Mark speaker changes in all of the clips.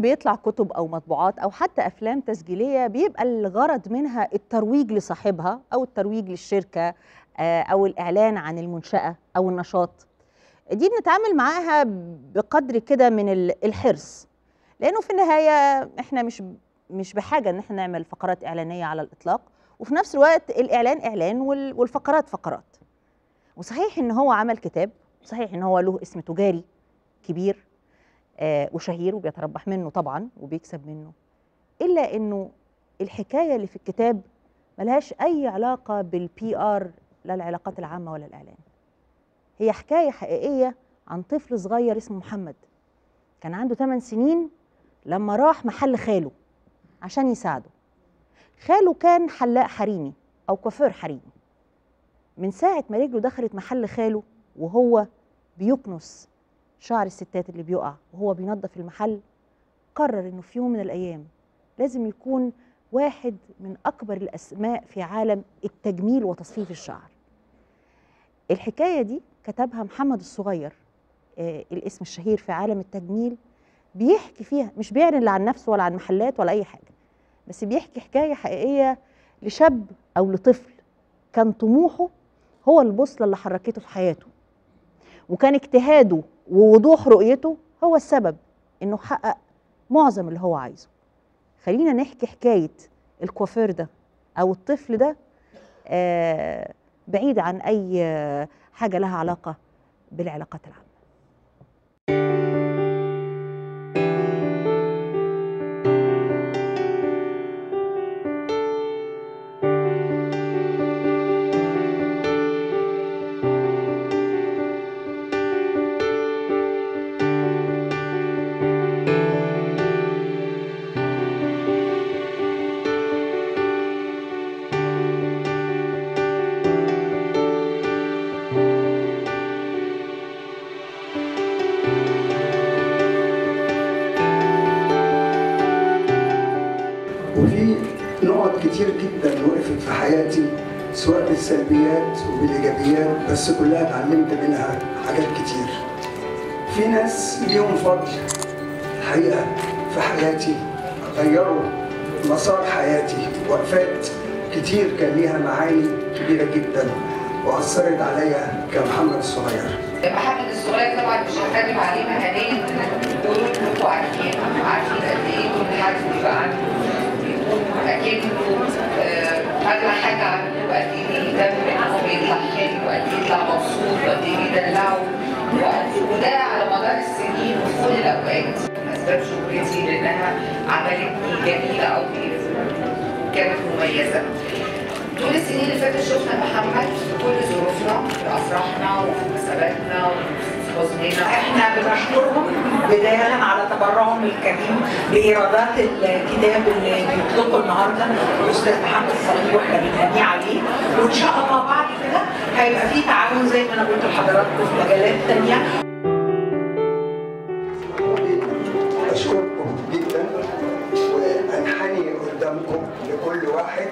Speaker 1: بيطلع كتب او مطبوعات او حتى افلام تسجيليه بيبقى الغرض منها الترويج لصاحبها او الترويج للشركه آه، او الاعلان عن المنشاه او النشاط دي بنتعامل معاها بقدر كده من ال- الحرص لانه في النهايه احنا مش مش بحاجه ان احنا نعمل فقرات اعلانيه على الاطلاق وفي نفس الوقت الاعلان اعلان وال- والفقرات فقرات وصحيح ان هو عمل كتاب صحيح ان هو له اسم تجاري كبير آه، وشهير وبيتربح منه طبعا وبيكسب منه الا انه الحكايه اللي في الكتاب ملهاش اي علاقه بالبي ار لا العلاقات العامه ولا الاعلان هي حكايه حقيقيه عن طفل صغير اسمه محمد كان عنده 8 سنين لما راح محل خاله عشان يساعده خاله كان حلاق حريمي او كوافير حريمي من ساعه ما رجله دخلت محل خاله وهو بيكنس شعر الستات اللي بيقع وهو بينظف المحل قرر انه في يوم من الايام لازم يكون واحد من اكبر الاسماء في عالم التجميل وتصفيف الشعر الحكايه دي كتبها محمد الصغير آه الاسم الشهير في عالم التجميل بيحكي فيها مش بيعلن لا عن نفسه ولا عن محلات ولا اي حاجه بس بيحكي حكايه حقيقيه لشاب او لطفل كان طموحه هو البوصله اللي حركته في حياته وكان اجتهاده ووضوح رؤيته هو السبب انه حقق معظم اللي هو عايزه خلينا نحكي حكايه الكوافير ده او الطفل ده آه بعيد عن اي آه، حاجه لها علاقه بالعلاقات العامه
Speaker 2: وفي نقط كتير جدا وقفت في حياتي سواء بالسلبيات وبالايجابيات بس كلها اتعلمت منها حاجات كتير في ناس ليهم فضل الحقيقه في حياتي غيروا مسار حياتي وقفات كتير كان ليها معاني كبيره جدا واثرت عليا كمحمد الصغير
Speaker 3: محمد الصغير طبعا مش هتكلم عليه مهنيا دول كلكم عارفين عارفين قد ايه كل حد بيبقى عنده بيكون اكنه آه، اغلى حاجه عنده وقد ايه بيهتم ان هو بيطلع حلو وقد ايه يطلع مبسوط وقد ايه بيدلعه وقد- وده على مدار السنين وفي كل الاوقات من اسباب شهرتي لانها عملتني جميله او كانت مميزه طول السنين اللي فاتت شفنا محمد في كل ظروفنا في افراحنا وفي مناسباتنا وفي حزننا
Speaker 4: احنا بنشكرهم بداية على تبرعهم الكريم بإيرادات الكتاب اللي بيطلقه النهارده الأستاذ محمد صغير واحنا بنهنيه عليه وإن شاء الله بعد كده هيبقى في تعاون زي ما أنا قلت لحضراتكم في مجالات تانية
Speaker 2: أشكركم جدا وأنحني قدامكم لكل واحد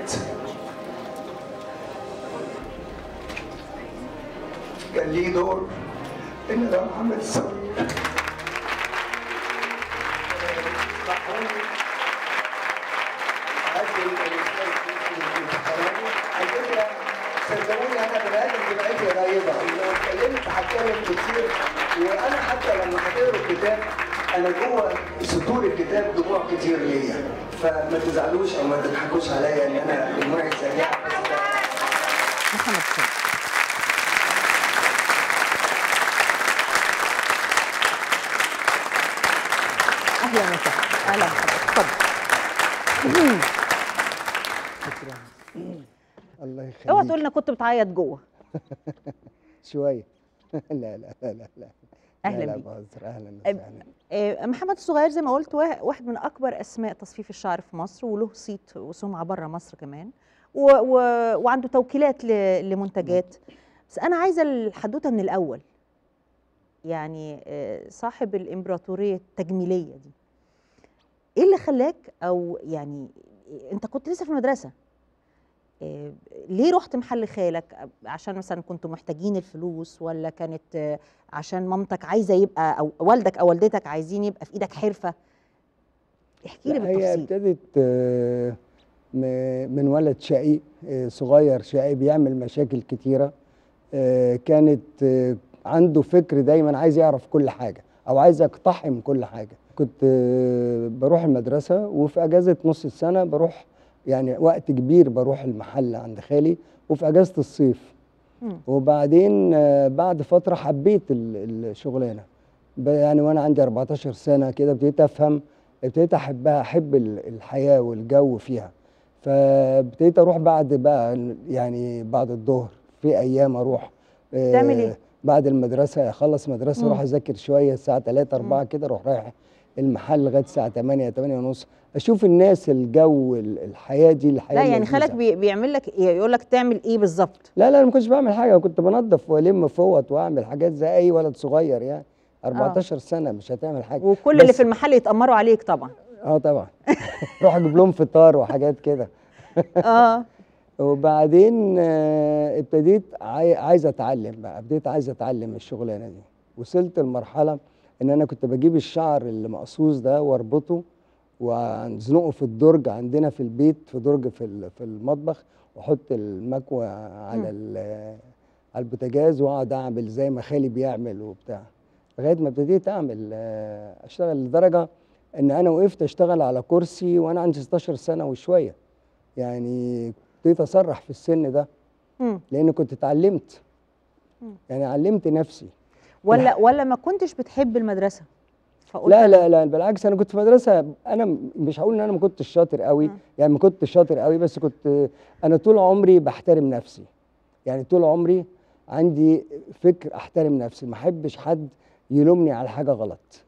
Speaker 2: كان ليه دور إن ده محمد الصغير صدقوني انا بني ادم دمعتي غريبه لو اتكلمت هتكلم كتير وانا حتى لما هتقروا الكتاب انا جوه سطور الكتاب دموع كتير ليا فما تزعلوش او ما تضحكوش عليا ان انا دموعي سريعه بس ده
Speaker 1: محمد الصغير اهلا وسهلا اهلا بحضرتك اتفضل
Speaker 5: الله يخليك
Speaker 1: اوعى تقول انك كنت بتعيط جوه
Speaker 5: شويه لا لا لا لا لا
Speaker 1: أهلاً
Speaker 5: لا لا
Speaker 1: بيك.
Speaker 5: بهزر اهلا
Speaker 1: أب-
Speaker 5: وسهلا
Speaker 1: آه، محمد الصغير زي ما قلت وا- واحد من اكبر اسماء تصفيف الشعر في مصر وله صيت وسمعه بره مصر كمان و و وعنده توكيلات ل- لمنتجات بس انا عايزه الحدوته من الاول يعني آه، صاحب الامبراطوريه التجميليه دي ايه اللي خلاك او يعني انت كنت لسه في المدرسه آه، ليه رحت محل خالك عشان مثلا كنتوا محتاجين الفلوس ولا كانت آه، عشان مامتك عايزه يبقى او والدك او والدتك عايزين يبقى في ايدك حرفه احكي لي
Speaker 5: لا، هي
Speaker 1: بالتفصيل
Speaker 5: ابتدت آه، م- من ولد شقي آه، صغير شقي بيعمل مشاكل كتيرة آه، كانت آه، عنده فكر دايما عايز يعرف كل حاجة أو عايز يقتحم كل حاجة كنت آه، بروح المدرسة وفي أجازة نص السنة بروح يعني وقت كبير بروح المحل عند خالي وفي أجازة الصيف
Speaker 1: مم.
Speaker 5: وبعدين آه، بعد فترة حبيت ال- الشغلانة ب- يعني وانا عندي 14 سنه كده ابتديت افهم ابتديت احبها احب ال- الحياه والجو فيها فابتديت اروح بعد بقى ال- يعني بعد الظهر في ايام اروح آه،
Speaker 1: تعمل إيه؟
Speaker 5: بعد المدرسه اخلص مدرسه
Speaker 1: مم.
Speaker 5: اروح اذاكر شويه الساعه 3 4 كده اروح رايح المحل لغايه الساعه 8 8 ونص اشوف الناس الجو ال- الحياه دي الحياه
Speaker 1: لا يعني
Speaker 5: اللذيذة.
Speaker 1: خالك بي بيعمل لك ايه يقول لك تعمل ايه بالظبط
Speaker 5: لا لا انا ما كنتش بعمل حاجه كنت بنظف والم فوط واعمل حاجات زي اي ولد صغير يعني 14 سنه مش هتعمل حاجه
Speaker 1: وكل اللي
Speaker 5: بس-
Speaker 1: في المحل يتامروا عليك طبعا
Speaker 5: اه طبعا روح اجيب لهم فطار وحاجات كده
Speaker 1: اه
Speaker 5: وبعدين آه، ابتديت عاي- عايز اتعلم بقى ابتديت عايز اتعلم الشغلانه دي وصلت لمرحله ان انا كنت بجيب الشعر اللي مقصوص ده واربطه وانزنقه في الدرج عندنا في البيت في درج في ال- في المطبخ واحط المكوى على ال- على البوتاجاز واقعد اعمل زي ما خالي بيعمل وبتاع لغايه ما ابتديت اعمل آه، اشتغل لدرجه ان انا وقفت اشتغل على كرسي وانا عندي 16 سنه وشويه يعني ابتديت اسرح في السن ده
Speaker 1: مم.
Speaker 5: لان كنت اتعلمت
Speaker 1: مم.
Speaker 5: يعني علمت نفسي
Speaker 1: ولا ولا ما كنتش بتحب المدرسه فقلت
Speaker 5: لا لا لا بالعكس انا كنت في مدرسه انا م- مش هقول ان انا ما كنتش شاطر قوي
Speaker 1: مم.
Speaker 5: يعني ما كنتش شاطر قوي بس كنت انا طول عمري بحترم نفسي يعني طول عمري عندي فكر احترم نفسي ما احبش حد يلومني على حاجه غلط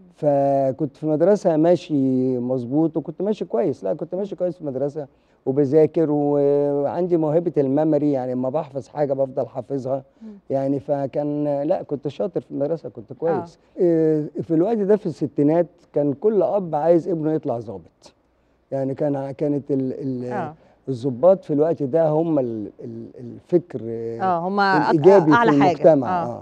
Speaker 5: فكنت في مدرسه ماشي مظبوط وكنت ماشي كويس لا كنت ماشي كويس في المدرسه وبذاكر وعندي موهبه الميموري يعني لما بحفظ حاجه بفضل حافظها يعني فكان لا كنت شاطر في المدرسه كنت كويس إيه، في الوقت ده في الستينات كان كل اب عايز ابنه يطلع ظابط يعني كان كانت ال ال
Speaker 1: اه
Speaker 5: الضباط في الوقت ده هم ال ال الفكر آه،
Speaker 1: اه هما
Speaker 5: الايجابي
Speaker 1: اعلى
Speaker 5: في
Speaker 1: حاجه
Speaker 5: المجتمع اه,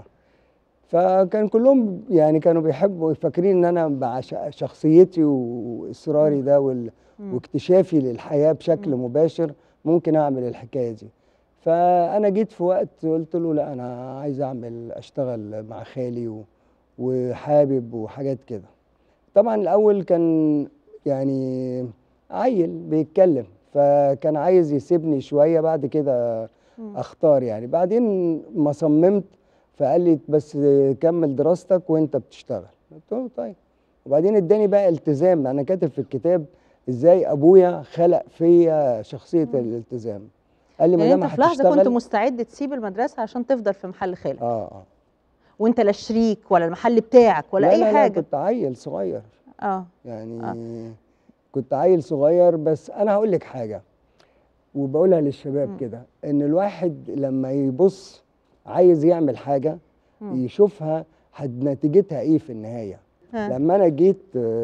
Speaker 5: فكان كلهم يعني كانوا بيحبوا فاكرين ان انا مع ش- شخصيتي واصراري ده وال
Speaker 1: مم.
Speaker 5: واكتشافي للحياه بشكل مباشر ممكن اعمل الحكايه دي فانا جيت في وقت قلت له لا انا عايز اعمل اشتغل مع خالي و- وحابب وحاجات كده طبعا الاول كان يعني عيل بيتكلم فكان عايز يسيبني شويه بعد كده
Speaker 1: مم.
Speaker 5: اختار يعني بعدين ما صممت فقال لي بس كمل دراستك وانت بتشتغل قلت له طيب وبعدين اداني بقى التزام انا كاتب في الكتاب ازاي ابويا خلق فيا شخصيه الالتزام قال لي ما
Speaker 1: يعني
Speaker 5: دام
Speaker 1: انت في لحظه كنت
Speaker 5: هتشتغل
Speaker 1: مستعد تسيب المدرسه عشان تفضل في محل خالك
Speaker 5: اه اه
Speaker 1: وانت لا شريك ولا المحل بتاعك ولا
Speaker 5: لا
Speaker 1: اي
Speaker 5: لا لا
Speaker 1: حاجه
Speaker 5: كنت عيل صغير
Speaker 1: اه
Speaker 5: يعني
Speaker 1: آه.
Speaker 5: آه. كنت عيل صغير بس انا هقول لك حاجه وبقولها للشباب
Speaker 1: مم.
Speaker 5: كده ان الواحد لما يبص عايز يعمل حاجه
Speaker 1: مم.
Speaker 5: يشوفها هد- نتيجتها ايه في النهايه
Speaker 1: ها.
Speaker 5: لما انا جيت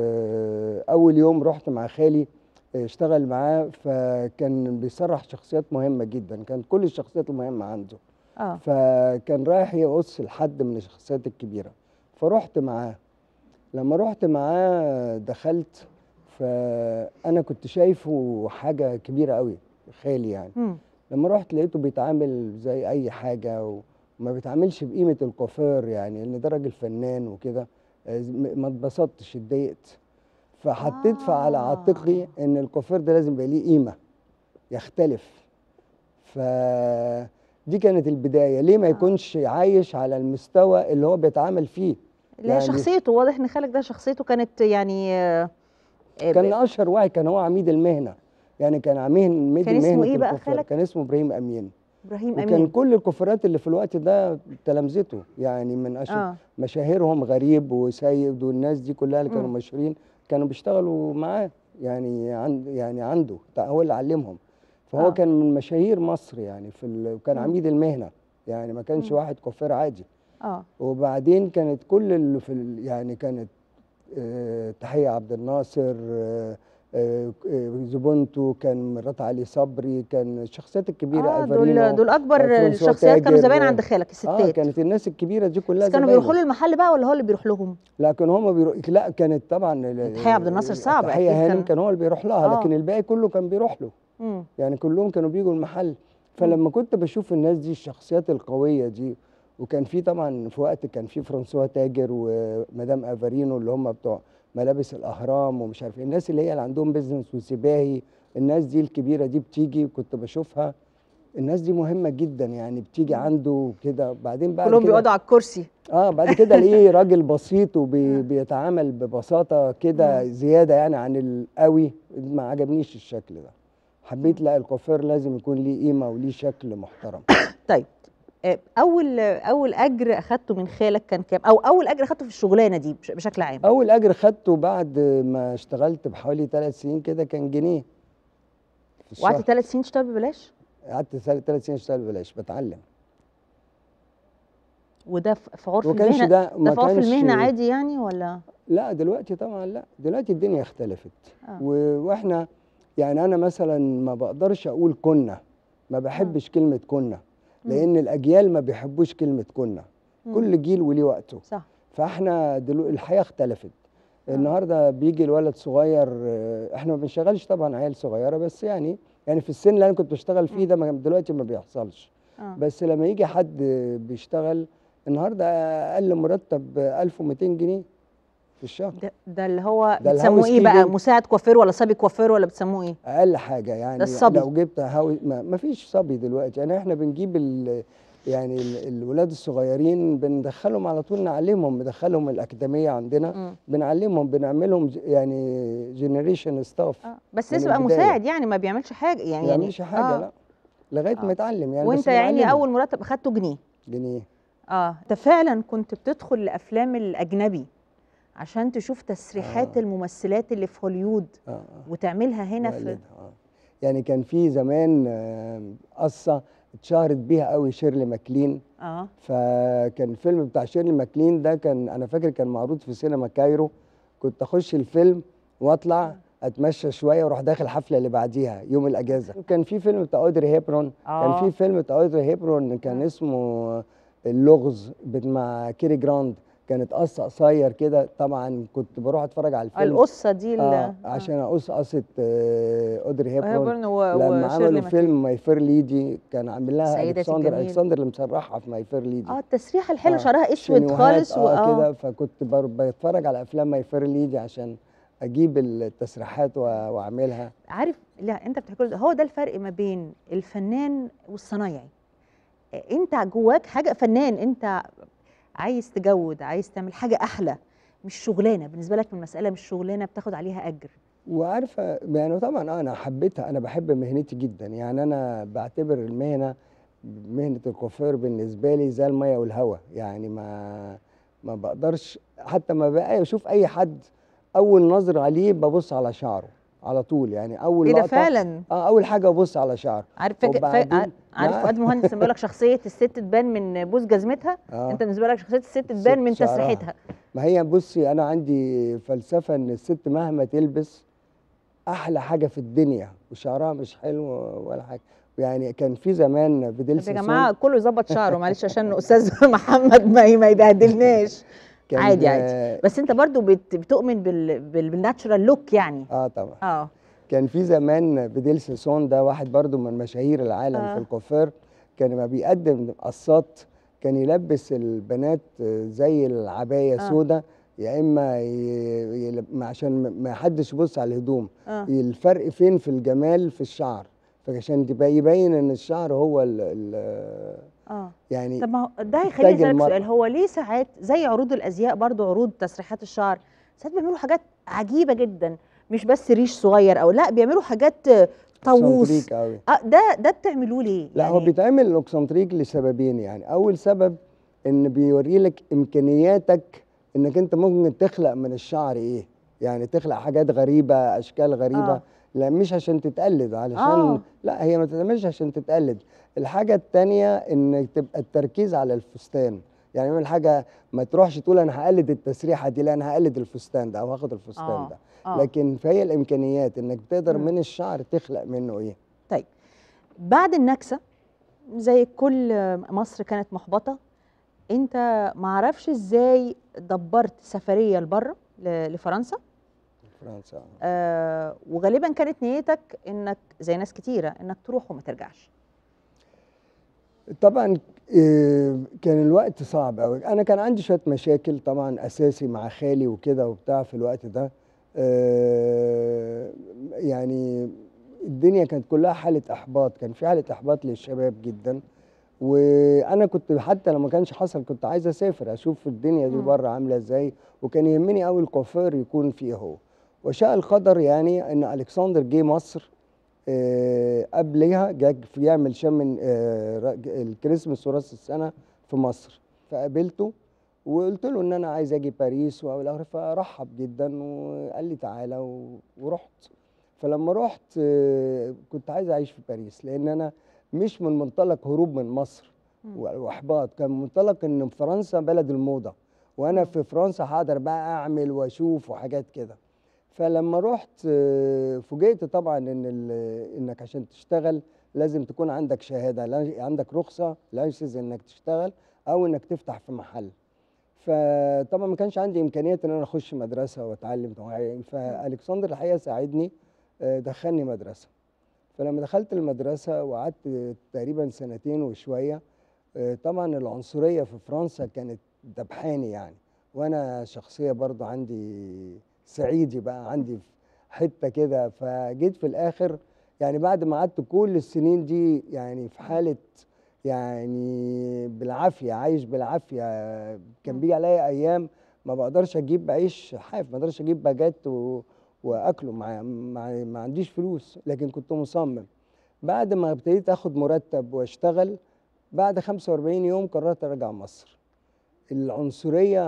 Speaker 5: آه، اول يوم رحت مع خالي آه، اشتغل معاه فكان بيسرح شخصيات مهمه جدا كانت كل الشخصيات المهمه عنده
Speaker 1: اه
Speaker 5: فكان رايح يقص لحد من الشخصيات الكبيره فرحت معاه لما رحت معاه دخلت فانا كنت شايفه حاجه كبيره قوي خالي يعني
Speaker 1: مم.
Speaker 5: لما رحت لقيته بيتعامل زي اي حاجه وما بيتعاملش بقيمه الكوافير يعني ان ده راجل فنان وكده آه، م- ما اتبسطتش اتضايقت فحطيت في على
Speaker 1: آه.
Speaker 5: عاتقي ان الكوافير ده لازم يبقى ليه قيمه يختلف ف دي كانت البدايه ليه ما
Speaker 1: آه.
Speaker 5: يكونش عايش على المستوى اللي هو بيتعامل فيه
Speaker 1: اللي هي
Speaker 5: يعني-
Speaker 1: شخصيته واضح ان خالك ده شخصيته كانت يعني آه، آه،
Speaker 5: كان اشهر واحد كان هو عميد المهنه يعني كان عميد مهنه
Speaker 1: كان اسمه إيه بقى
Speaker 5: الكوافير.
Speaker 1: خالك؟
Speaker 5: كان اسمه ابراهيم امين
Speaker 1: ابراهيم
Speaker 5: وكان
Speaker 1: امين
Speaker 5: كل الكوفرات اللي في الوقت ده تلامذته يعني من أشهر
Speaker 1: اه
Speaker 5: مشاهيرهم غريب وسيد والناس دي كلها اللي كانوا
Speaker 1: مم.
Speaker 5: مشهورين كانوا بيشتغلوا معاه يعني عند يعني عنده بتاع- هو اللي علمهم فهو
Speaker 1: آه.
Speaker 5: كان من مشاهير مصر يعني في ال... وكان
Speaker 1: مم.
Speaker 5: عميد المهنه يعني ما كانش
Speaker 1: مم.
Speaker 5: واحد كوفير عادي
Speaker 1: اه
Speaker 5: وبعدين كانت كل اللي في ال... يعني كانت آه، تحية عبد الناصر آه، آه، آه، زبونتو كان مرات علي صبري كان الشخصيات الكبيره
Speaker 1: اه
Speaker 5: ألفارينو،
Speaker 1: دول دول اكبر
Speaker 5: فرانسوا
Speaker 1: الشخصيات كانوا
Speaker 5: تاجر،
Speaker 1: زمان عند خالك
Speaker 5: اه
Speaker 1: الستات
Speaker 5: كانت الناس الكبيره دي كلها
Speaker 1: بس كانوا
Speaker 5: زباينه.
Speaker 1: بيروحوا له المحل بقى ولا هو اللي بيروح لهم
Speaker 5: لا كانوا هم بيروح لا كانت طبعا ال-
Speaker 1: تحية عبد الناصر صعب
Speaker 5: تحية
Speaker 1: أكيد
Speaker 5: هانم
Speaker 1: كان-
Speaker 5: كان هو اللي بيروح لها
Speaker 1: آه.
Speaker 5: لكن الباقي كله كان بيروح له
Speaker 1: مم.
Speaker 5: يعني كلهم كانوا بيجوا المحل فلما كنت بشوف الناس دي الشخصيات القويه دي وكان في طبعا في وقت كان في فرانسوا تاجر ومدام افارينو اللي هم بتوع ملابس الاهرام ومش عارف إيه. الناس اللي هي اللي عندهم بيزنس وسباهي الناس دي الكبيره دي بتيجي كنت بشوفها الناس دي مهمه جدا يعني بتيجي عنده كده بعدين بعد
Speaker 1: كلهم
Speaker 5: كده
Speaker 1: بيقعدوا على الكرسي
Speaker 5: اه بعد كده الاقيه راجل بسيط وبيتعامل ببساطه كده زياده يعني عن القوي ما عجبنيش الشكل ده حبيت لا الكوافير لازم يكون ليه قيمه وليه شكل محترم
Speaker 1: طيب آه، اول اول اجر اخدته من خالك كان كام او اول اجر اخدته في الشغلانه دي بش- بشكل عام
Speaker 5: اول اجر خدته بعد ما اشتغلت بحوالي ثلاث سنين كده كان جنيه في
Speaker 1: وقعدت
Speaker 5: الشهر
Speaker 1: ثلاث سنين تشتغل ببلاش
Speaker 5: قعدت ثلاث سنين اشتغل ببلاش بتعلم
Speaker 1: وده في في عرف
Speaker 5: ما كانش
Speaker 1: المهنه
Speaker 5: ده
Speaker 1: ده
Speaker 5: ما
Speaker 1: في عرف
Speaker 5: كانش
Speaker 1: المهنه عادي يعني ولا
Speaker 5: لا دلوقتي طبعا لا دلوقتي الدنيا اختلفت
Speaker 1: آه.
Speaker 5: و- واحنا يعني انا مثلا ما بقدرش اقول كنا ما بحبش كلمه كنا لان الاجيال ما بيحبوش كلمه كنا
Speaker 1: مم.
Speaker 5: كل جيل وليه وقته
Speaker 1: صح
Speaker 5: فاحنا دلوقتي الحياه اختلفت النهارده بيجي الولد صغير آه، احنا ما بنشغلش طبعا عيال صغيره بس يعني يعني في السن اللي انا كنت بشتغل فيه ده ما- دلوقتي ما بيحصلش
Speaker 1: اه
Speaker 5: بس لما يجي حد بيشتغل النهارده اقل مرتب 1200 جنيه في الشهر
Speaker 1: ده, ده اللي هو
Speaker 5: ده
Speaker 1: بتسموه
Speaker 5: الهاوس
Speaker 1: ايه بقى
Speaker 5: كيبنج.
Speaker 1: مساعد كوافير ولا صبي كوافير ولا بتسموه ايه
Speaker 5: اقل حاجه يعني
Speaker 1: ده الصبي.
Speaker 5: لو جبت هاوي ما, ما فيش صبي دلوقتي يعني احنا بنجيب ال يعني ال- الولاد الصغيرين بندخلهم على طول نعلمهم ندخلهم الاكاديميه عندنا
Speaker 1: مم.
Speaker 5: بنعلمهم بنعملهم ج- يعني جنريشن ستاف
Speaker 1: اه بس
Speaker 5: من
Speaker 1: لسه بقى
Speaker 5: البداية.
Speaker 1: مساعد يعني ما بيعملش حاجه يعني
Speaker 5: ما
Speaker 1: يعني
Speaker 5: يعملش حاجه
Speaker 1: آه.
Speaker 5: لا لغايه
Speaker 1: آه.
Speaker 5: ما يتعلم يعني
Speaker 1: وانت
Speaker 5: بس
Speaker 1: يا عيني
Speaker 5: بنعلمه.
Speaker 1: اول مرتب اخدته جنيه
Speaker 5: جنيه
Speaker 1: اه انت فعلا كنت بتدخل الافلام الاجنبي عشان تشوف تسريحات
Speaker 5: آه.
Speaker 1: الممثلات اللي في هوليود
Speaker 5: اه اه
Speaker 1: وتعملها هنا في
Speaker 5: والدها، آه. يعني كان في زمان آه، قصه اتشهرت بيها قوي شيرلي ماكلين
Speaker 1: اه
Speaker 5: فكان الفيلم بتاع شيرلي ماكلين ده كان انا فاكر كان معروض في سينما كايرو كنت اخش الفيلم واطلع اتمشى شويه واروح داخل الحفله اللي بعديها يوم الاجازه وكان في فيلم بتاع اودري هيبرون
Speaker 1: آه.
Speaker 5: كان في فيلم بتاع اودري هيبرون كان اسمه اللغز بت- مع كيري جراند كانت قصه قصير كده طبعا كنت بروح اتفرج على الفيلم
Speaker 1: القصه دي ال-
Speaker 5: آه عشان اقص قصه آه اودري هيبرون
Speaker 1: هيبرن و-
Speaker 5: لما
Speaker 1: وشيرلي
Speaker 5: عملوا
Speaker 1: ماكلين.
Speaker 5: فيلم ماي فير ليدي كان عامل لها
Speaker 1: سيدتي
Speaker 5: الكسندر
Speaker 1: الجميل.
Speaker 5: الكسندر اللي مسرحها في ماي فير ليدي
Speaker 1: اه التسريحه الحلوه
Speaker 5: آه،
Speaker 1: شعرها اسود
Speaker 5: شنيوهات،
Speaker 1: خالص
Speaker 5: اه
Speaker 1: وآه.
Speaker 5: كده فكنت بر- بتفرج على افلام ماي فير ليدي عشان اجيب التسريحات و- واعملها
Speaker 1: عارف لا انت بتحكي له- هو ده الفرق ما بين الفنان والصنايعي آه، انت جواك حاجه فنان انت عايز تجود عايز تعمل حاجه احلى مش شغلانه بالنسبه لك المساله مش شغلانه بتاخد عليها اجر
Speaker 5: وعارفه يعني طبعا آه انا حبيتها انا بحب مهنتي جدا يعني انا بعتبر المهنه مهنه الكوافير بالنسبه لي زي الميه والهواء يعني ما ما بقدرش حتى ما بقى اشوف اي حد اول نظره عليه ببص على شعره على طول يعني اول
Speaker 1: ايه ده
Speaker 5: لقطه
Speaker 1: فعلا
Speaker 5: اه اول حاجه ابص على شعره
Speaker 1: عارف فاكر فا...
Speaker 5: وبعدين-
Speaker 1: عارف
Speaker 5: لا.
Speaker 1: فؤاد مهندس لما بيقول لك شخصيه الست تبان من بوز جزمتها
Speaker 5: آه.
Speaker 1: انت بالنسبه لك شخصيه الست تبان من
Speaker 5: شعرها.
Speaker 1: تسريحتها
Speaker 5: ما هي بصي انا عندي فلسفه ان الست مهما تلبس احلى حاجه في الدنيا وشعرها مش حلو ولا حاجه يعني كان في زمان فيديل
Speaker 1: طب يا
Speaker 5: ساسون
Speaker 1: جماعه كله يظبط شعره معلش عشان استاذ محمد ما ما يبهدلناش
Speaker 5: كان
Speaker 1: عادي
Speaker 5: آه،
Speaker 1: عادي بس انت برضو بت... بتؤمن بال... بال... بالناتشرال لوك يعني
Speaker 5: اه طبعا
Speaker 1: اه
Speaker 5: كان في زمان فيديل ساسون ده واحد برضو من مشاهير العالم
Speaker 1: آه.
Speaker 5: في الكوافير كان لما بيقدم قصات كان يلبس البنات زي العبايه
Speaker 1: آه.
Speaker 5: سودا يا اما ي... ي... عشان ما حدش يبص على الهدوم
Speaker 1: اه
Speaker 5: الفرق فين في الجمال في الشعر فعشان تبقى يبين ان الشعر هو ال ال
Speaker 1: اه
Speaker 5: يعني
Speaker 1: طب ما هو ده هيخليني
Speaker 5: تاج
Speaker 1: اسالك
Speaker 5: المرأة.
Speaker 1: سؤال هو ليه ساعات زي عروض الازياء برضو عروض تسريحات الشعر ساعات بيعملوا حاجات عجيبه جدا مش بس ريش صغير او لا بيعملوا حاجات طاووس
Speaker 5: اكسنتريك قوي
Speaker 1: اه ده ده بتعملوه ليه
Speaker 5: لا هو بيتعمل الاكسنتريك لسببين يعني اول سبب ان بيوري لك امكانياتك انك انت ممكن تخلق من الشعر ايه يعني تخلق حاجات غريبه اشكال غريبه
Speaker 1: آه.
Speaker 5: لا مش عشان تتقلد علشان
Speaker 1: آه.
Speaker 5: لا هي ما تتعملش عشان تتقلد الحاجه التانية ان تبقى التركيز على الفستان يعني اعمل حاجه ما تروحش تقول انا هقلد التسريحه دي لا انا هقلد الفستان ده او هاخد الفستان
Speaker 1: آه،
Speaker 5: ده
Speaker 1: آه.
Speaker 5: لكن فهي الامكانيات انك تقدر
Speaker 1: مم.
Speaker 5: من الشعر تخلق منه ايه
Speaker 1: طيب بعد النكسه زي كل مصر كانت محبطه انت معرفش ازاي دبرت سفريه لبره ل- لفرنسا
Speaker 5: فرنسا
Speaker 1: آه وغالبا كانت نيتك انك زي ناس كتيره انك تروح وما ترجعش
Speaker 5: طبعا آه، كان الوقت صعب قوي انا كان عندي شويه مشاكل طبعا اساسي مع خالي وكده وبتاع في الوقت ده آه، يعني الدنيا كانت كلها حاله احباط كان في حاله احباط للشباب جدا وانا كنت حتى لما كانش حصل كنت عايز اسافر اشوف الدنيا دي
Speaker 1: مم.
Speaker 5: بره عامله ازاي وكان يهمني قوي الكوافير يكون فيه هو وشاء القدر يعني ان الكسندر جه مصر آه، قبلها جا في يعمل شم آه، ر- الكريسماس وراس السنه في مصر فقابلته وقلت له ان انا عايز اجي باريس والاخر فرحب جدا وقال لي تعالى و- ورحت فلما رحت آه، كنت عايز اعيش في باريس لان انا مش من منطلق هروب من مصر
Speaker 1: مم.
Speaker 5: و- واحباط كان منطلق ان فرنسا بلد الموضه وانا في فرنسا هقدر بقى اعمل واشوف وحاجات كده فلما رحت آه، فوجئت طبعا ان ال- انك عشان تشتغل لازم تكون عندك شهاده لا- عندك رخصه لايسنس انك تشتغل او انك تفتح في محل فطبعا ما كانش عندي امكانيه ان انا اخش مدرسه واتعلم طبعاً. فالكسندر الحقيقه ساعدني آه، دخلني مدرسه فلما دخلت المدرسه وقعدت تقريبا سنتين وشويه آه، طبعا العنصريه في فرنسا كانت دبحاني يعني وانا شخصيه برضو عندي صعيدي بقى عندي حته كده فجيت في الاخر يعني بعد ما قعدت كل السنين دي يعني في حاله يعني بالعافيه عايش بالعافيه كان
Speaker 1: مم.
Speaker 5: بيجي عليا ايام ما بقدرش اجيب عيش حاف ما بقدرش اجيب باجيت و... واكله مع... مع... ما عنديش فلوس لكن كنت مصمم بعد ما ابتديت اخد مرتب واشتغل بعد 45 يوم قررت ارجع مصر العنصريه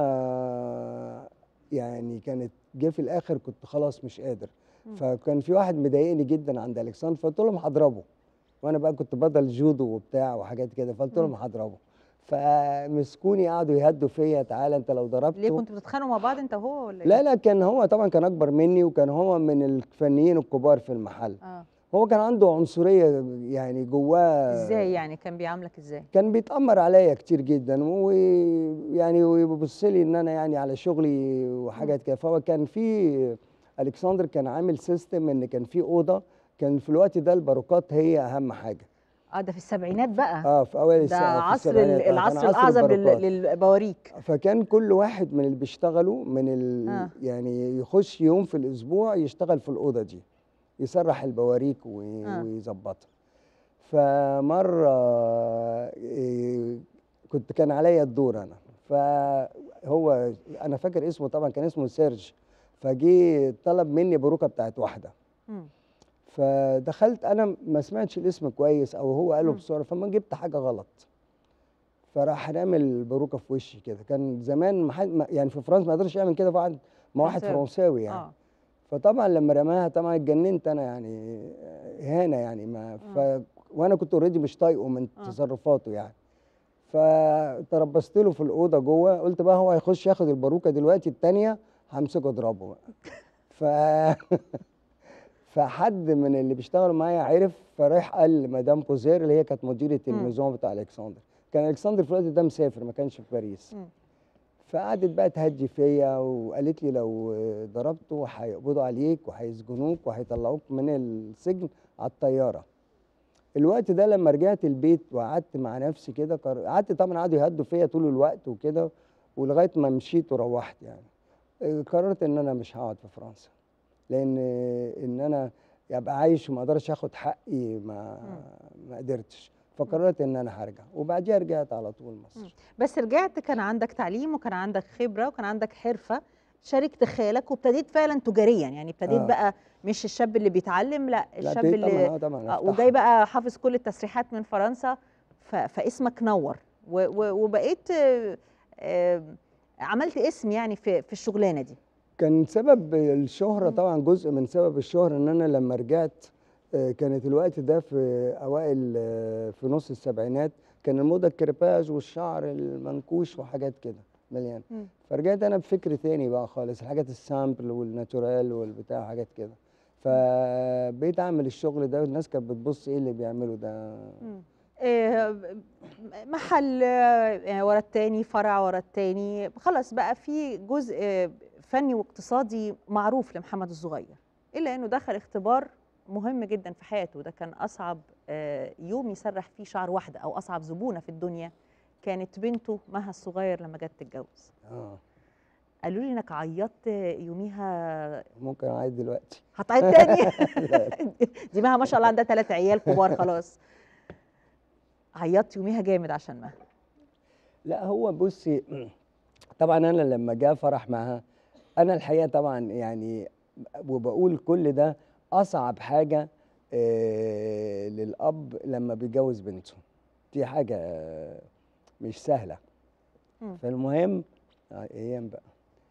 Speaker 5: يعني كانت جه في الاخر كنت خلاص مش قادر
Speaker 1: مم.
Speaker 5: فكان في واحد مضايقني جدا عند الكسندر فقلت لهم هضربه وانا بقى كنت بدل جودو وبتاع وحاجات كده فقلت لهم
Speaker 1: مم.
Speaker 5: هضربه فمسكوني قعدوا يهدوا فيا تعالى انت لو ضربته
Speaker 1: ليه كنتوا بتتخانقوا مع بعض انت وهو ولا
Speaker 5: لا
Speaker 1: إيه؟
Speaker 5: لا كان هو طبعا كان اكبر مني وكان هو من الفنيين الكبار في المحل
Speaker 1: اه
Speaker 5: هو كان عنده عنصريه يعني جواه
Speaker 1: ازاي يعني كان بيعاملك ازاي
Speaker 5: كان بيتأمر عليا كتير جدا ويعني ويبص لي ان انا يعني على شغلي وحاجات كده فهو كان في الكسندر كان عامل سيستم ان كان في اوضه كان في الوقت ده الباروكات هي اهم حاجه
Speaker 1: اه ده في السبعينات بقى
Speaker 5: اه في اوائل
Speaker 1: ده
Speaker 5: السنة في
Speaker 1: عصر
Speaker 5: السبعينات، آه، كان
Speaker 1: العصر
Speaker 5: عصر
Speaker 1: الاعظم لل-
Speaker 5: الباروكات.
Speaker 1: للبواريك
Speaker 5: فكان كل واحد من اللي بيشتغلوا من ال...
Speaker 1: آه.
Speaker 5: يعني يخش يوم في الاسبوع يشتغل في الاوضه دي يسرح البواريك و...
Speaker 1: آه.
Speaker 5: ويظبطها فمره إيه، كنت كان عليا الدور انا فهو انا فاكر اسمه طبعا كان اسمه سيرج فجي طلب مني باروكه بتاعت واحده
Speaker 1: مم.
Speaker 5: فدخلت انا ما سمعتش الاسم كويس او هو قاله
Speaker 1: مم.
Speaker 5: بسرعه فما جبت حاجه غلط فراح رامي الباروكه في وشي كده كان زمان ما حد ما- يعني في فرنسا ما قدرش يعمل كده في واحد مع واحد
Speaker 1: فرنساوي.
Speaker 5: فرنساوي يعني
Speaker 1: اه
Speaker 5: فطبعا لما رماها طبعا اتجننت انا يعني اهانه يعني ما ف وانا كنت اوريدي مش طايقه من
Speaker 1: آه.
Speaker 5: تصرفاته يعني فتربصت له في الاوضه جوه قلت بقى هو هيخش ياخد الباروكه دلوقتي الثانيه همسكه اضربه بقى ف فحد من اللي بيشتغلوا معايا عرف فراح قال لمدام بوزير اللي هي كانت مديره
Speaker 1: مم.
Speaker 5: الميزون بتاع الكسندر كان الكسندر في الوقت ده مسافر ما كانش في باريس
Speaker 1: مم.
Speaker 5: فقعدت بقى تهدي فيا وقالت لي لو ضربته هيقبضوا عليك وهيسجنوك وهيطلعوك من السجن على الطياره الوقت ده لما رجعت البيت وقعدت مع نفسي كده قر- قعدت طبعا قعدوا يهدوا فيا طول الوقت وكده ولغايه ما مشيت وروحت يعني آه، قررت ان انا مش هقعد في فرنسا لان ان انا ابقى عايش وما اقدرش اخد حقي ما ما قدرتش فقررت ان انا هرجع وبعديها رجعت على طول مصر
Speaker 1: بس رجعت كان عندك تعليم وكان عندك خبره وكان عندك حرفه شاركت خالك وابتديت فعلا تجاريا يعني ابتديت
Speaker 5: آه.
Speaker 1: بقى مش الشاب اللي بيتعلم لا
Speaker 5: لا،
Speaker 1: الشاب
Speaker 5: ابتديت
Speaker 1: اللي
Speaker 5: طبعا آه طبعا
Speaker 1: آه،
Speaker 5: أفتحها.
Speaker 1: وجاي بقى حافظ كل التسريحات من فرنسا ف... فاسمك نور و... و... وبقيت آه، آه، عملت اسم يعني في في الشغلانه دي
Speaker 5: كان سبب الشهرة
Speaker 1: مم.
Speaker 5: طبعا جزء من سبب الشهرة ان انا لما رجعت آه، كانت الوقت ده في اوائل آه، في نص السبعينات كان الموضه الكرباج والشعر المنكوش وحاجات كده مليان
Speaker 1: مم.
Speaker 5: فرجعت انا بفكر تاني بقى خالص الحاجات السامبل والناتورال والبتاع حاجات كده فبقيت اعمل الشغل ده والناس كانت بتبص ايه اللي بيعمله ده
Speaker 1: مم. آه، محل آه، ورا التاني فرع ورا التاني خلاص بقى في جزء آه، فني واقتصادي معروف لمحمد الصغير الا انه دخل اختبار مهم جدا في حياته ده كان اصعب آه، يوم يسرح فيه شعر واحده او اصعب زبونه في الدنيا كانت بنته مها الصغير لما جت تتجوز
Speaker 5: اه
Speaker 1: قالوا لي انك عيطت يوميها
Speaker 5: ممكن اعيد دلوقتي
Speaker 1: هتعيط تاني دي مها ما شاء الله عندها ثلاث عيال كبار خلاص عيطت يوميها جامد عشان مها
Speaker 5: لا هو بصي طبعا انا لما جاء فرح معاها انا الحقيقه طبعا يعني وبقول كل ده اصعب حاجه آه، للاب لما بيجوز بنته دي حاجه آه، مش سهله
Speaker 1: مم.
Speaker 5: فالمهم آه، ايام بقى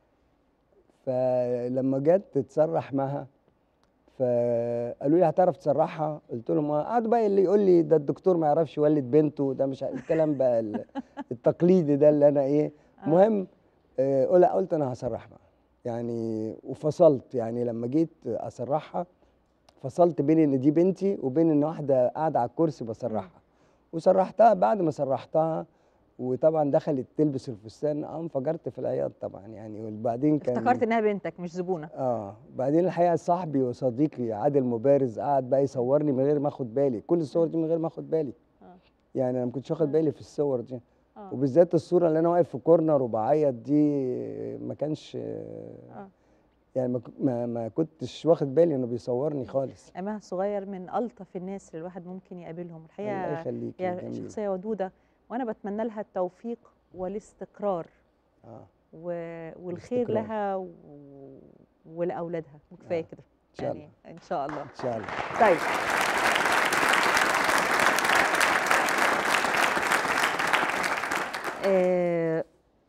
Speaker 5: فلما جت تتسرح معاها فقالوا لي هتعرف تسرحها قلت لهم اه قعدوا بقى اللي يقول لي ده الدكتور ما يعرفش يولد بنته ده مش ع- الكلام بقى ال- التقليدي ده اللي انا ايه المهم آه قلت قلت انا هسرح معاها يعني وفصلت يعني لما جيت اسرحها فصلت بين ان دي بنتي وبين ان واحده قاعده على الكرسي بسرحها وسرحتها بعد ما سرحتها وطبعا دخلت تلبس الفستان اه انفجرت في العياط طبعا يعني وبعدين كان
Speaker 1: افتكرت انها بنتك مش زبونه
Speaker 5: اه بعدين الحقيقه صاحبي وصديقي عادل مبارز قعد بقى يصورني من غير ما اخد بالي كل الصور دي من غير ما اخد بالي
Speaker 1: آه.
Speaker 5: يعني انا ما كنتش واخد بالي في الصور دي
Speaker 1: آه.
Speaker 5: وبالذات الصوره اللي انا واقف في كورنر وبعيط دي ما كانش
Speaker 1: آه.
Speaker 5: يعني ما ك- ما, ما كنتش واخد بالي انه بيصورني خالص
Speaker 1: مها الصغير من الطف الناس اللي الواحد ممكن يقابلهم
Speaker 5: الله
Speaker 1: الحقيقه
Speaker 5: يخليك
Speaker 1: هي
Speaker 5: جميل
Speaker 1: شخصيه ودوده وانا بتمنى لها التوفيق والاستقرار
Speaker 5: اه
Speaker 1: و... والخير
Speaker 5: الاستقرار.
Speaker 1: لها و... ولاولادها وكفايه
Speaker 5: آه.
Speaker 1: كده
Speaker 5: ان شاء الله
Speaker 1: يعني ان شاء الله
Speaker 5: ان شاء الله
Speaker 1: طيب آه،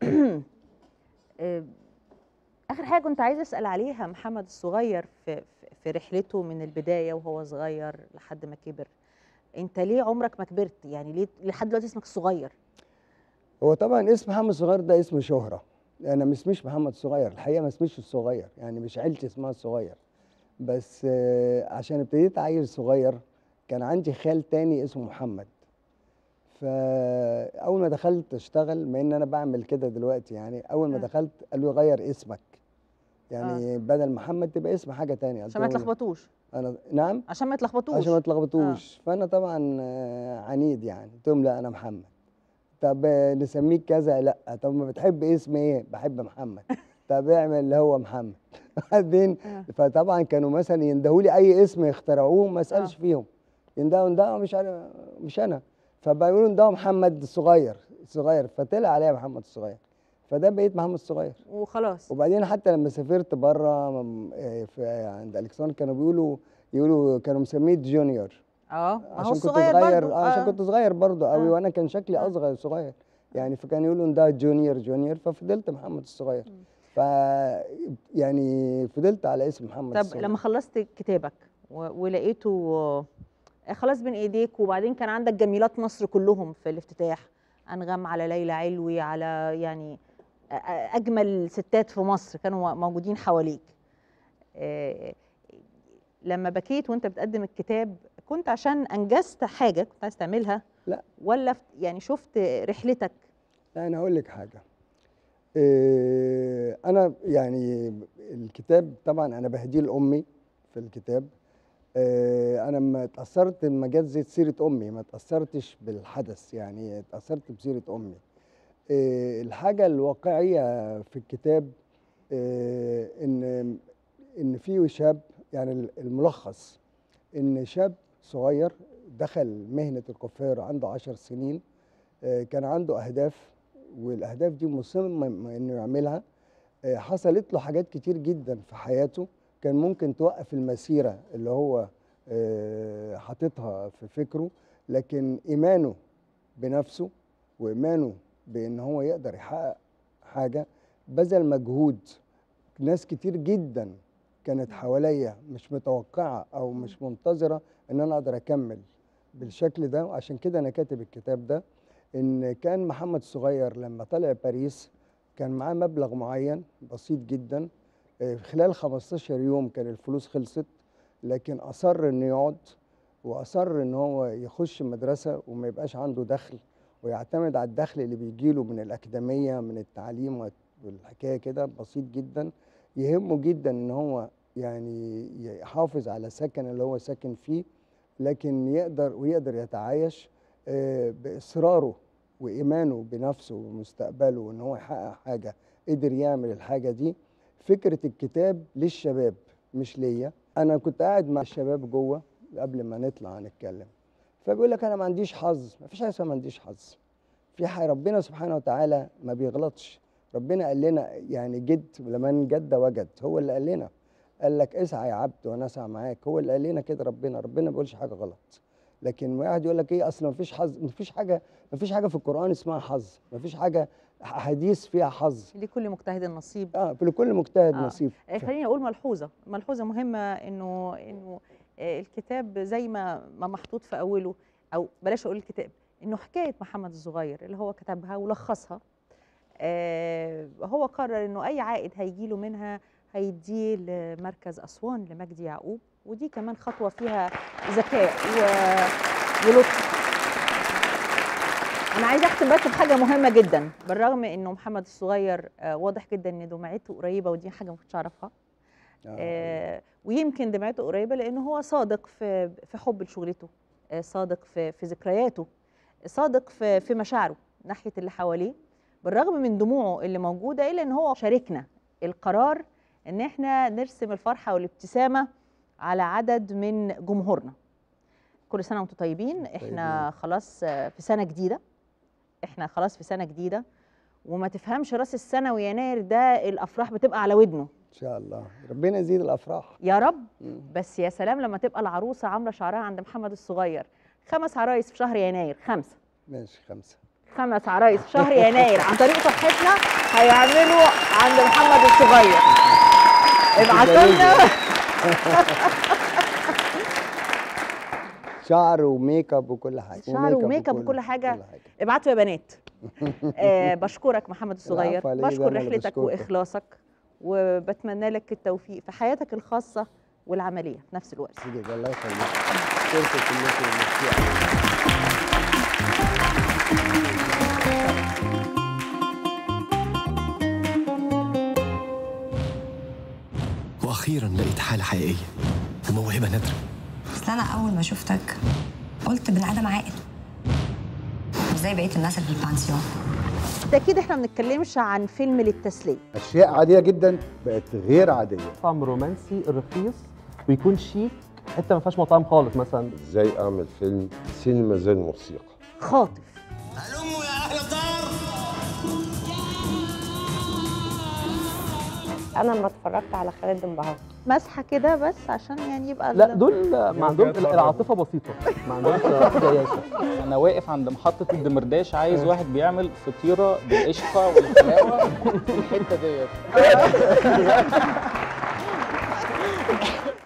Speaker 1: آه، اخر حاجه كنت عايزه اسال عليها محمد الصغير في في- في رحلته من البدايه وهو صغير لحد ما كبر انت ليه عمرك ما كبرت يعني ليه لحد دلوقتي اسمك الصغير
Speaker 5: هو طبعا اسم محمد صغير ده اسم شهرة انا ما اسميش محمد صغير الحقيقه ما اسميش الصغير يعني مش عيلتي اسمها الصغير بس آه، عشان ابتديت عيل صغير كان عندي خال تاني اسمه محمد فاول ما دخلت اشتغل ما ان انا بعمل كده دلوقتي يعني اول ما
Speaker 1: آه.
Speaker 5: دخلت قالوا لي غير اسمك يعني بدل محمد تبقى اسم حاجه تانية قلت
Speaker 1: عشان ما
Speaker 5: لهم
Speaker 1: يتلخبطوش
Speaker 5: انا نعم
Speaker 1: عشان ما يتلخبطوش
Speaker 5: عشان ما تلخبطوش فانا طبعا آه، عنيد يعني قلت لهم لا انا محمد طب آه، نسميك كذا لا طب ما بتحب اسم ايه بحب محمد طب اعمل اللي هو محمد بعدين
Speaker 1: آه.
Speaker 5: فطبعا كانوا مثلا يندهوا لي اي اسم يخترعوه ما اسالش
Speaker 1: آه.
Speaker 5: فيهم يندهوا يندهوا مش عارف مش انا فبيقولوا يندهوا محمد الصغير الصغير فطلع عليا محمد الصغير فده بقيت محمد الصغير
Speaker 1: وخلاص
Speaker 5: وبعدين حتى لما سافرت بره في عند الكسندر كانوا بيقولوا يقولوا كانوا مسميه جونيور
Speaker 1: اه ما هو
Speaker 5: عشان كنت
Speaker 1: الصغير
Speaker 5: صغير
Speaker 1: برضو.
Speaker 5: آه. عشان
Speaker 1: آه.
Speaker 5: كنت صغير برضه قوي
Speaker 1: آه.
Speaker 5: وانا كان شكلي
Speaker 1: آه.
Speaker 5: اصغر صغير يعني فكان يقولوا إن ده جونيور جونيور ففضلت محمد الصغير ف يعني فضلت على اسم محمد
Speaker 1: طب
Speaker 5: الصغير
Speaker 1: لما خلصت كتابك و- ولقيته آه، خلاص بين ايديك وبعدين كان عندك جميلات مصر كلهم في الافتتاح انغام على ليلى علوي على يعني أ- أ- اجمل ستات في مصر كانوا موجودين حواليك آه، لما بكيت وانت بتقدم الكتاب كنت عشان انجزت حاجه كنت عايز تعملها
Speaker 5: لا.
Speaker 1: ولا ف- يعني شفت رحلتك
Speaker 5: لا انا هقول لك حاجه إيه انا يعني الكتاب طبعا انا بهديه لامي في الكتاب إيه انا ما اتاثرت لما جت زيت سيره امي ما اتاثرتش بالحدث يعني اتاثرت بسيره امي إيه الحاجه الواقعيه في الكتاب إيه ان ان في شاب يعني الملخص ان شاب صغير دخل مهنه الكفار عنده عشر سنين آه، كان عنده اهداف والاهداف دي مصمم انه يعملها آه، حصلت له حاجات كتير جدا في حياته كان ممكن توقف المسيره اللي هو آه، حاططها في فكره لكن ايمانه بنفسه وايمانه بان هو يقدر يحقق حاجه بذل مجهود ناس كتير جدا كانت حواليا مش متوقعه او مش منتظره ان انا اقدر اكمل بالشكل ده وعشان كده انا كاتب الكتاب ده ان كان محمد الصغير لما طلع باريس كان معاه مبلغ معين بسيط جدا آه، خلال 15 يوم كان الفلوس خلصت لكن اصر انه يقعد واصر ان هو يخش مدرسه وما يبقاش عنده دخل ويعتمد على الدخل اللي بيجيله من الاكاديميه من التعليم والحكايه كده بسيط جدا يهمه جدا ان هو يعني يحافظ على سكن اللي هو ساكن فيه لكن يقدر ويقدر يتعايش آه، باصراره وايمانه بنفسه ومستقبله وان هو يحقق حاجه قدر يعمل الحاجه دي فكره الكتاب للشباب مش ليا انا كنت قاعد مع الشباب جوه قبل ما نطلع نتكلم فبيقول لك انا ما عنديش حظ ما فيش حاجه اسمها ما عنديش حظ في حاجه ربنا سبحانه وتعالى ما بيغلطش ربنا قال لنا يعني جد لمن جد وجد هو اللي قال لنا قال لك اسعى يا عبد وانا اسعى معاك هو اللي قال لنا كده ربنا ربنا ما بيقولش حاجه غلط لكن واحد يقول لك ايه اصل ما فيش حظ ما فيش حاجه ما فيش حاجه في القران اسمها حظ ما فيش حاجه حديث فيها حظ
Speaker 1: لكل مجتهد نصيب
Speaker 5: اه لكل مجتهد
Speaker 1: آه.
Speaker 5: نصيب
Speaker 1: آه، خليني اقول ملحوظه ملحوظه مهمه انه انه آه، الكتاب زي ما ما محطوط في اوله او بلاش اقول الكتاب انه حكايه محمد الصغير اللي هو كتبها ولخصها آه، هو قرر انه اي عائد هيجي له منها هيديه لمركز اسوان لمجدي يعقوب ودي كمان خطوه فيها ذكاء و- ولطف انا عايزه اختم بس بحاجه مهمه جدا بالرغم انه محمد الصغير آه، واضح جدا ان دمعته قريبه ودي حاجه ما كنتش اعرفها
Speaker 5: آه.
Speaker 1: آه، ويمكن دمعته قريبه لانه هو صادق في في حب لشغلته آه، صادق في في ذكرياته صادق في في مشاعره ناحيه اللي حواليه بالرغم من دموعه اللي موجوده الا ان هو شاركنا القرار ان احنا نرسم الفرحه والابتسامه على عدد من جمهورنا كل سنه وانتم طيبين احنا خلاص آه، في سنه جديده احنا خلاص في سنه جديده وما تفهمش راس السنه ويناير ده الافراح بتبقى على ودنه
Speaker 5: ان شاء الله ربنا يزيد الافراح
Speaker 1: يا رب
Speaker 5: مم.
Speaker 1: بس يا سلام لما تبقى العروسه عامله شعرها عند محمد الصغير خمس عرايس في شهر يناير خمسه
Speaker 5: ماشي خمسه
Speaker 1: خمس عرايس في شهر يناير عن طريق صفحتنا هيعملوا عند محمد الصغير ابعتوا لنا
Speaker 5: شعر وميك اب وكل حاجه
Speaker 1: شعر وميك اب وكل حاجة. ابعتوا يا بنات آه بشكرك محمد الصغير
Speaker 5: العفو عليك، ده
Speaker 1: بشكر
Speaker 5: أنا اللي
Speaker 1: رحلتك
Speaker 5: بشكركم.
Speaker 1: واخلاصك وبتمنى لك التوفيق في حياتك الخاصه والعمليه في نفس الوقت
Speaker 5: سيدي الله يخليك فرصه كلكم وميرسي
Speaker 6: واخيرا لقيت حاله حقيقيه وموهبه نادره
Speaker 7: اصل انا اول ما شفتك قلت بني ادم عاقل مش زي بقيه الناس اللي في البانسيون
Speaker 1: بالتاكيد احنا ما بنتكلمش عن فيلم للتسليه
Speaker 8: اشياء عاديه جدا بقت غير عاديه
Speaker 9: مطعم رومانسي رخيص ويكون شيك حته ما فيهاش مطاعم خالص مثلا
Speaker 10: ازاي اعمل فيلم سينما زي الموسيقى
Speaker 1: خاطف
Speaker 11: انا لما اتفرجت على خالد انبهرت
Speaker 1: مسحه كده بس عشان يعني يبقى
Speaker 9: لا
Speaker 1: ال-
Speaker 9: دول ما عندهم العاطفه بسيطه ما عندهمش سياسه
Speaker 12: انا واقف عند محطه الدمرداش عايز واحد بيعمل فطيره بالقشطه والحلاوه في الحته ديت